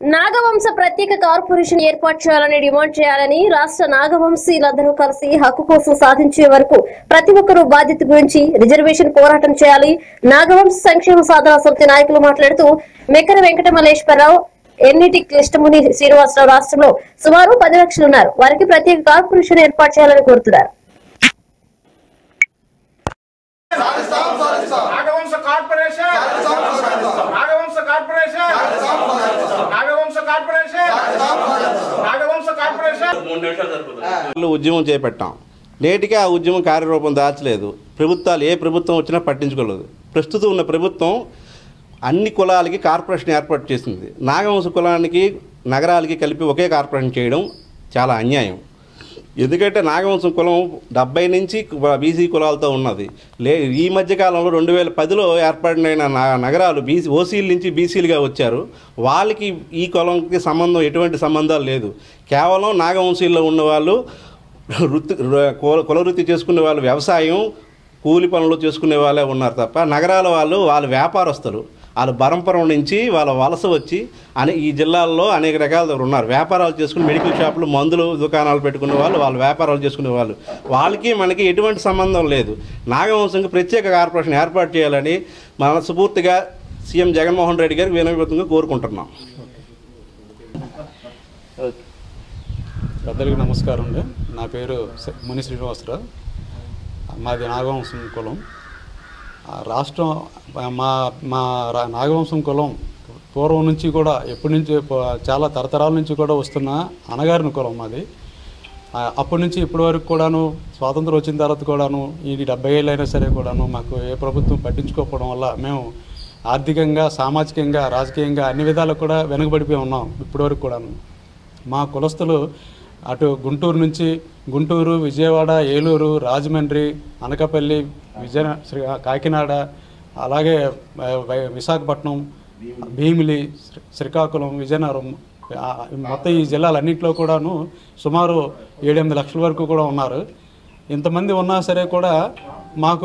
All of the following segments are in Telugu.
నాగవంశ ప్రత్యేక కార్పొరేషన్ ఏర్పాటు చేయాలని డిమాండ్ చేయాలని రాష్ట్ర నాగవంశీలందరూ కలిసి హక్కు కోసం సాధించే వరకు ప్రతి ఒక్కరూ బాధ్యత గురించి రిజర్వేషన్ పోరాటం చేయాలి నాగవంశ సంక్షేమ సాధన సమితి నాయకులు మాట్లాడుతూ మెక్కర వెంకట మల్లేశ్వరరావు ఎన్నిటి క్లిష్టముని శ్రీనివాసరావు రాష్ట్రంలో సుమారు పది లక్షలు ఉన్నారు వారికి ప్రత్యేక కార్పొరేషన్ ఏర్పాటు చేయాలని కోరుతున్నారు Nagavamsa corporation Nagavamsa corporation Nagavamsa corporation Nagavamsa corporation మూడు నిమిషాలు సరిపోతుంది వాళ్ళు ఉద్యమం చేపట్టాం నేటికి ఆ ఉద్యమం కార్యరూపం దాచలేదు ప్రభుత్వాలు ఏ ప్రభుత్వం వచ్చినా పట్టించుకోలేదు ప్రస్తుతం ఉన్న ప్రభుత్వం అన్ని కులాలకి కార్పొరేషన్ ఏర్పాటు చేసింది నాగవంశ కులానికి నగరాలకి కలిపి ఒకే కార్పొరేషన్ చేయడం చాలా అన్యాయం ఎందుకంటే నాగవంశం కులం డెబ్బై నుంచి బీసీ కులాలతో ఉన్నది లే ఈ మధ్య కాలంలో రెండు వేల పదిలో ఏర్పడిన నా- నగరాలు బీసీ ఓసీల నుంచి బీసీలుగా వచ్చారు వాళ్ళకి ఈ కులంకి సంబంధం ఎటువంటి సంబంధాలు లేదు కేవలం నాగవంశీల్లో ఉన్న వాళ్ళు వృత్తి ర- కుల- కుల వృత్తి చేసుకునే వాళ్ళు వ్యవసాయం కూలి పనులు చేసుకునే వాళ్ళే ఉన్నారు తప్ప నగరాల వాళ్ళు వాళ్ళు వ్యాపారస్తులు వాళ్ళు బరంపురం నుంచి వాళ్ళ వలస వచ్చి అనే ఈ జిల్లాల్లో అనేక రకాల దగ్గర ఉన్నారు వ్యాపారాలు చేసుకుని మెడికల్ షాపులు మందులు దుకాణాలు పెట్టుకునే వాళ్ళు వాళ్ళు వ్యాపారాలు చేసుకునే వాళ్ళు వాళ్ళకి మనకి ఎటువంటి సంబంధం లేదు నాగవంశంకి ప్రత్యేక కార్పొరేషన్ ఏర్పాటు చేయాలని మనస్ఫూర్తిగా సీఎం జగన్మోహన్ రెడ్డి గారికి వినవితంగా కోరుకుంటున్నాం పెద్దలకి నమస్కారం అండి నా పేరు స- ముని శ్రీనివాసరావు మాది నాగవంశం కులం ఆ రాష్ట్రం మా మా రా- నాగవంశం కులం పూర్వం నుంచి కూడా ఎప్పటి నుంచి ప- చాలా తరతరాల నుంచి కూడా వస్తున్న అనగారిన కులం మాది ఆ, అప్పటి నుంచి ఇప్పటి వరకు కూడాను స్వాతంత్రం వచ్చిన తర్వాత కూడాను ఈ డెబ్బై ఏళ్ళు అయినా సరే కూడాను మాకు ఏ ప్రభుత్వం పట్టించుకోకపోవడం వల్ల మేము ఆర్థికంగా సామాజికంగా రాజకీయంగా అన్ని విధాలు కూడా వెనుకబడిపోయి ఉన్నాం ఇప్పటివరకు కూడాను మా కులస్తులు అటు గుంటూరు నుంచి గుంటూరు విజయవాడ ఏలూరు రాజమండ్రి అనకాపల్లి విజయ శ్రీ కాకినాడ అలాగే ఆ, వై- విశాఖపట్నం భీమిలి శ్రీ- శ్రీకాకుళం విజయనగరం ఆ, మొత్తం ఈ జిల్లాలన్నింటిలో కూడాను సుమారు ఏడెనిమిది లక్షల వరకు కూడా ఉన్నారు ఇంతమంది ఉన్నా సరే కూడా మాకు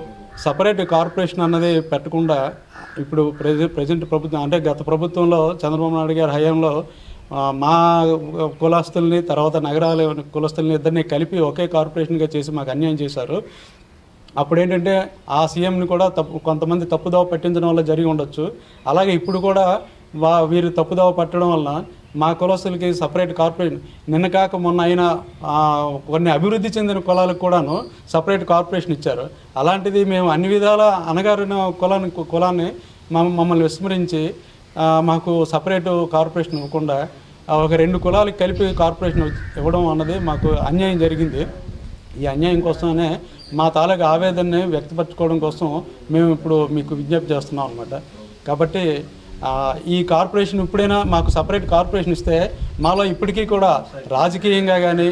సపరేట్ కార్పొరేషన్ అన్నది పెట్టకుండా ఇప్పుడు ప్రెజ ప్రజెంట్ ప్రభుత్వం అంటే గత ప్రభుత్వంలో చంద్రబాబు నాయుడు గారి హయాంలో ఆ, మా కులస్తుల్ని తర్వాత నగరాల కులస్తుల్ని ఇద్దరిని కలిపి ఒకే కార్పొరేషన్గా చేసి మాకు అన్యాయం చేశారు అప్పుడు ఏంటంటే ఆ సీఎంని కూడా తప్పు కొంతమంది తప్పుదోవ పట్టించడం వల్ల జరిగి ఉండొచ్చు అలాగే ఇప్పుడు కూడా వా వీరు తప్పుదోవ పట్టడం వల్ల మా కులస్తులకి సపరేట్ కార్పొరేషన్ నిన్న కాక మొన్న అయిన ఆ, కొన్ని అభివృద్ధి చెందిన కులాలకు కూడాను సపరేట్ కార్పొరేషన్ ఇచ్చారు అలాంటిది మేము అన్ని విధాల అనగారిన కులాన్ని కులాన్ని మమ్మ- మమ్మల్ని విస్మరించి ఆ, మాకు సపరేట్ కార్పొరేషన్ ఇవ్వకుండా ఆ, ఒక రెండు కులాలకు కలిపి కార్పొరేషన్ ఇవ్వడం అన్నది మాకు అన్యాయం జరిగింది ఈ అన్యాయం కోసమే మా తాలూకా ఆవేదనని వ్యక్తపరచుకోవడం కోసం మేము ఇప్పుడు మీకు విజ్ఞప్తి చేస్తున్నాం అనమాట కాబట్టి ఆ, ఈ కార్పొరేషన్ ఇప్పుడైనా మాకు సపరేట్ కార్పొరేషన్ ఇస్తే మాలో ఇప్పటికీ కూడా రాజకీయంగా కానీ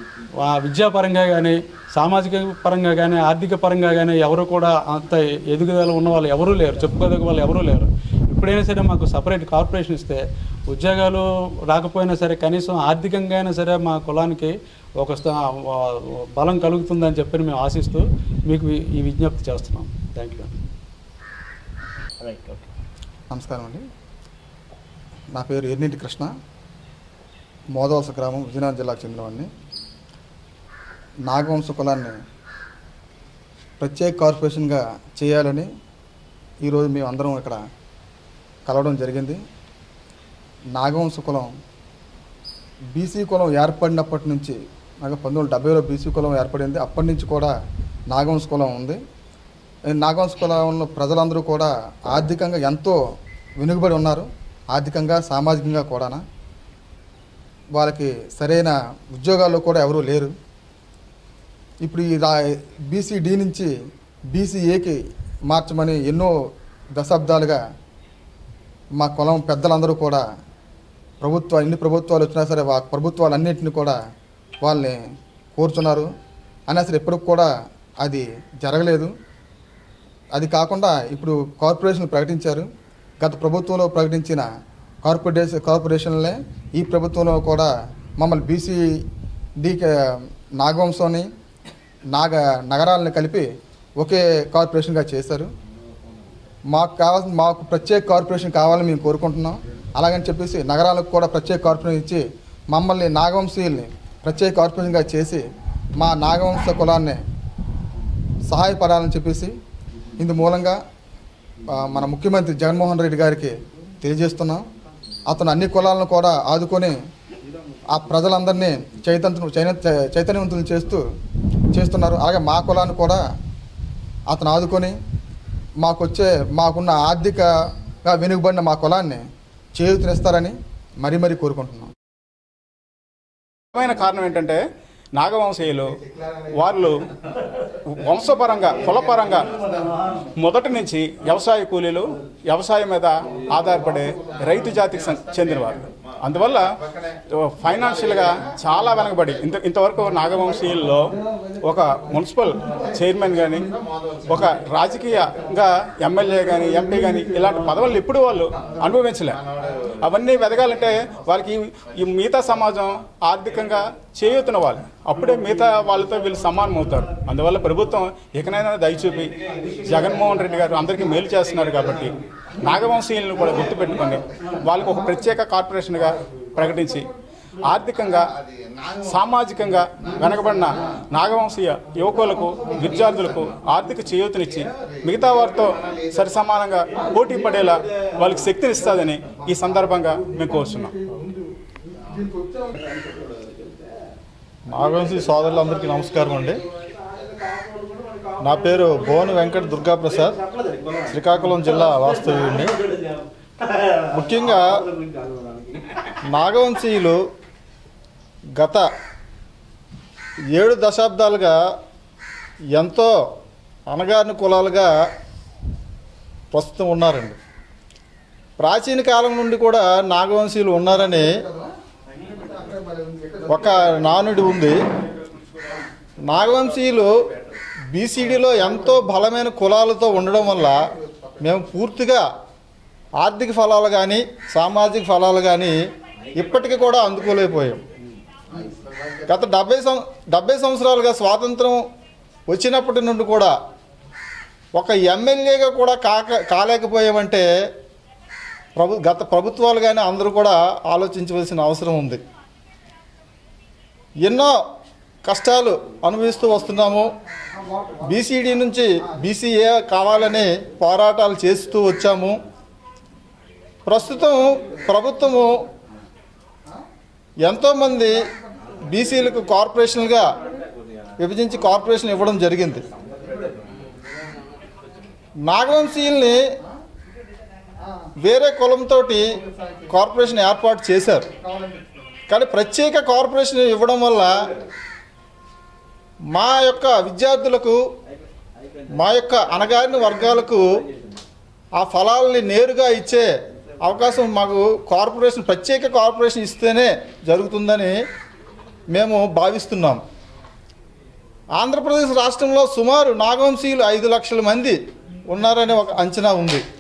విద్యాపరంగా కానీ సామాజిక పరంగా కానీ ఆర్థిక పరంగా కానీ ఎవరు కూడా అంత ఎదుగుదల ఉన్న వాళ్ళు ఎవరూ లేరు చెప్పుకోదగ్గ వాళ్ళు ఎవరూ లేరు ఇప్పుడైనా సరే మాకు సపరేట్ కార్పొరేషన్ ఇస్తే ఉద్యోగాలు రాకపోయినా సరే కనీసం ఆర్థికంగా అయినా సరే మా కులానికి ఒక స్థా- బలం కలుగుతుందని చెప్పి మేము ఆశిస్తూ మీకు ఈ- ఈ విజ్ఞప్తి చేస్తున్నాం థ్యాంక్ యూ నమస్కారం అండి నా పేరు ఎర్నింటి కృష్ణ మోదవలస గ్రామం విజయనగరం జిల్లాకు చెందినవాడిని నాగవంశ కులాన్ని ప్రత్యేక కార్పొరేషన్గా చేయాలని ఈరోజు మేము అందరం ఇక్కడ కలవడం జరిగింది నాగవంశ కులం బీసీ కులం ఏర్పడినప్పటి నుంచి నాకు పంతొమ్మిది వందల డెబ్బైలో బీసీ కులం ఏర్పడింది అప్పటి నుంచి కూడా నాగవంశ కులం ఉంది ఈ నాగవంశ కులంలో ప్రజలందరూ కూడా ఆర్థికంగా ఎంతో వెనుకబడి ఉన్నారు ఆర్థికంగా సామాజికంగా కూడా వాళ్ళకి సరైన ఉద్యోగాల్లో కూడా ఎవరూ లేరు ఇప్పుడు ఈ రా బీసీడీ నుంచి బీసీఏకి మార్చమని ఎన్నో దశాబ్దాలుగా మా కులం పెద్దలందరూ కూడా ప్రభుత్వ ఎన్ని ప్రభుత్వాలు వచ్చినా సరే వా ప్రభుత్వాలన్నింటినీ కూడా వాళ్ళని కోరుచున్నారు అయినా సరే ఎప్పటికి కూడా అది జరగలేదు అది కాకుండా ఇప్పుడు కార్పొరేషన్ ప్రకటించారు గత ప్రభుత్వంలో ప్రకటించిన కార్పొరేషన్ కార్పొరేషన్లే ఈ ప్రభుత్వంలో కూడా మమ్మల్ని బీసీ డి నాగవంశాన్ని నాగ నగరాలను కలిపి ఒకే కార్పొరేషన్గా చేశారు మాకు కావాల్సిన మాకు ప్రత్యేక కార్పొరేషన్ కావాలని మేము కోరుకుంటున్నాం అలాగని చెప్పేసి నగరాలకు కూడా ప్రత్యేక కార్పొరేషన్ ఇచ్చి మమ్మల్ని నాగవంశీయుల్ని ప్రత్యేక కార్పొరేషన్గా చేసి మా నాగవంశ కులాన్ని సహాయపడాలని చెప్పేసి ఇందు మూలంగా ఆ, మన ముఖ్యమంత్రి జగన్మోహన్ రెడ్డి గారికి తెలియజేస్తున్నాం అతను అన్ని కులాలను కూడా ఆదుకొని ఆ ప్రజలందరినీ చైతన్య చైన- చైతన్యవంతులు చేస్తూ చేస్తున్నారు అలాగే మా కులాన్ని కూడా అతను ఆదుకొని మాకు వచ్చే మాకున్న ఆర్థికగా వెనుకబడిన మా కులాన్ని చేయూతనిస్తారని మరీ మరీ కోరుకుంటున్నాం ముఖ్యమైన కారణం ఏంటంటే నాగవంశీయులు వాళ్ళు వంశపరంగా కులపరంగా మొదటి నుంచి వ్యవసాయ కూలీలు వ్యవసాయం మీద ఆధారపడే రైతు జాతికి సం- చెందినవారు అందువల్ల ఫైనాన్షియల్గా చాలా వెనకబడి ఇంత ఇంతవరకు నాగవంశీయుల్లో ఒక మున్సిపల్ చైర్మన్ కానీ ఒక రాజకీయంగా ఎమ్మెల్యే కానీ ఎంపీ కానీ ఇలాంటి పదవులు ఎప్పుడు వాళ్ళు అనుభవించలే అవన్నీ వెదగాలంటే వాళ్ళకి ఈ- ఈ మిగతా సమాజం ఆర్థికంగా చేయూతున్న వాళ్ళు అప్పుడే మిగతా వాళ్ళతో వీళ్ళు సమానం అవుతారు అందువల్ల ప్రభుత్వం ఇకనైనా దయచూపి జగన్మోహన్ రెడ్డి గారు అందరికీ మేలు చేస్తున్నారు కాబట్టి నాగవంశీయులను కూడా గుర్తుపెట్టుకొని వాళ్ళకి ఒక ప్రత్యేక కార్పొరేషన్గా ప్రకటించి ఆర్థికంగా సామాజికంగా వెనకబడిన నాగవంశీయ యువకులకు విద్యార్థులకు ఆర్థిక చేయూతనిచ్చి మిగతా వారితో సరిసమానంగా పోటీ పడేలా వాళ్ళకి శక్తినిస్తుందని ఈ సందర్భంగా మేము కోరుతున్నాం నాగవంశీ సోదరులందరికీ నమస్కారం అండి నా పేరు భువన వెంకట దుర్గాప్రసాద్ శ్రీకాకుళం జిల్లా వాస్తవ్యుడిని ముఖ్యంగా నాగవంశీయులు గత ఏడు దశాబ్దాలుగా ఎంతో అణగారిన కులాలుగా ప్రస్తుతం ఉన్నారండి ప్రాచీన కాలం నుండి కూడా నాగవంశీయులు ఉన్నారని ఒక నానుడి ఉంది నాగవంశీయులు బీసీడీలో ఎంతో బలమైన కులాలతో ఉండడం వల్ల మేము పూర్తిగా ఆర్థిక ఫలాలు కానీ సామాజిక ఫలాలు కానీ ఇప్పటికీ కూడా అందుకోలేకపోయాం గత డెబ్బై సం డెబ్బై సంవత్సరాలుగా స్వాతంత్రం వచ్చినప్పటి నుండి కూడా ఒక ఎమ్మెల్యేగా కూడా కాక కాలేకపోయామంటే ప్రభు గత ప్రభుత్వాలు కానీ అందరూ కూడా ఆలోచించవలసిన అవసరం ఉంది ఎన్నో కష్టాలు అనుభవిస్తూ వస్తున్నాము బీసీడీ నుంచి బీసీఏ కావాలని పోరాటాలు చేస్తూ వచ్చాము ప్రస్తుతం ప్రభుత్వము ఎంతోమంది బీసీలకు కార్పొరేషన్లుగా విభజించి కార్పొరేషన్ ఇవ్వడం జరిగింది నాగవంశీయుల్ని వేరే కులంతో కార్పొరేషన్ ఏర్పాటు చేశారు కానీ ప్రత్యేక కార్పొరేషన్ ఇవ్వడం వల్ల మా యొక్క విద్యార్థులకు మా యొక్క అణగారిన వర్గాలకు ఆ ఫలాలని నేరుగా ఇచ్చే అవకాశం మాకు కార్పొరేషన్ ప్రత్యేక కార్పొరేషన్ ఇస్తేనే జరుగుతుందని మేము భావిస్తున్నాం ఆంధ్రప్రదేశ్ రాష్ట్రంలో సుమారు నాగవంశీయులు ఐదు లక్షల మంది ఉన్నారనే ఒక అంచనా ఉంది